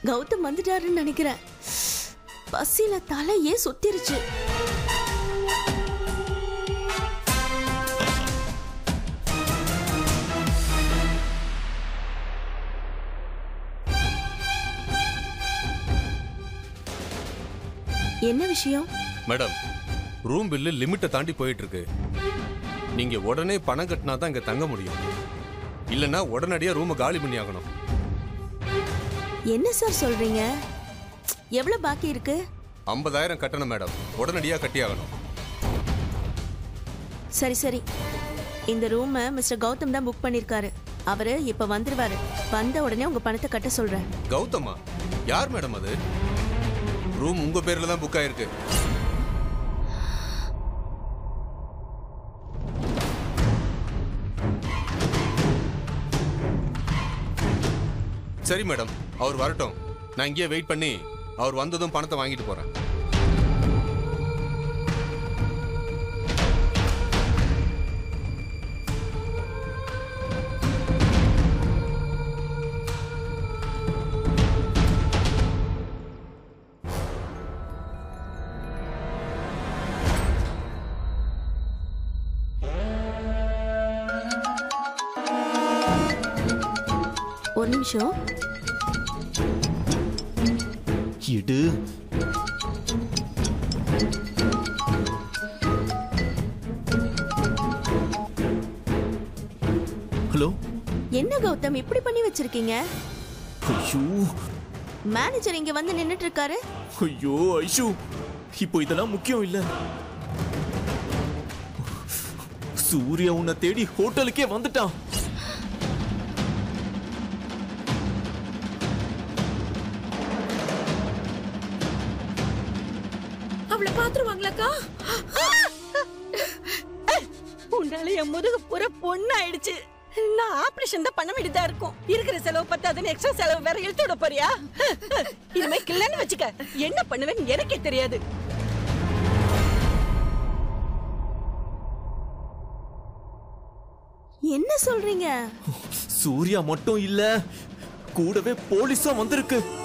கௌதம் வந்துட்டாருன்னு நினைக்கிறேன் பசியில தலையே சுத்திருச்சு என்ன விஷயம் மேடம் ரூம் பில்லு லிமிட்டை தாண்டி போயிட்டு இருக்கு நீங்க உடனே பணம் கட்டினா தான் இங்க தங்க முடியும் இல்லைன்னா உடனடியா ரூமை காலி பண்ணி ஆகணும் என்ன சார் சொல்றீங்க எவ்வளவு பாக்கி இருக்கு ஐம்பதாயிரம் கட்டணும் மேடம் உடனடியா கட்டி ஆகணும் சரி சரி இந்த ரூமை மிஸ்டர் கௌதம் தான் புக் பண்ணிருக்காரு அவரு இப்ப வந்துருவாரு வந்த உடனே உங்க பணத்தை கட்ட சொல்றேன் கௌதமா யார் மேடம் அது ரூம் உங்க பேர்ல தான் புக் ஆயிருக்கு சரி மேடம் அவர் வரட்டும் நான் இங்கேயே வெயிட் பண்ணி அவர் வந்ததும் பணத்தை வாங்கிட்டு போறேன் ஒரு நிமிஷம் இடு ஹலோ என்ன கௌதம் இப்படி பண்ணி வச்சிருக்கீங்க ஐயோ மேனேஜர் இங்க வந்து நின்னுட்டு இருக்காரு ஐயோ ஐஷு இப்போ இதெல்லாம் முக்கியம் இல்ல சூர்யா உன்னை தேடி ஹோட்டலுக்கே வந்துட்டான் அவளை பாத்துருவாங்களாக்கா உன்னால என் முதுகு பூரா பொண்ணாயிடுச்சு நான் ஆபரேஷன் தான் பண்ண வேண்டியதா இருக்கும் இருக்கிற செலவு பத்தாதுன்னு எக்ஸ்ட்ரா செலவு வேற இழுத்து விட போறியா இனிமே கில்லன்னு வச்சுக்க என்ன பண்ணுவேன்னு எனக்கே தெரியாது என்ன சொல்றீங்க சூர்யா மட்டும் இல்ல கூடவே போலீஸும் வந்திருக்கு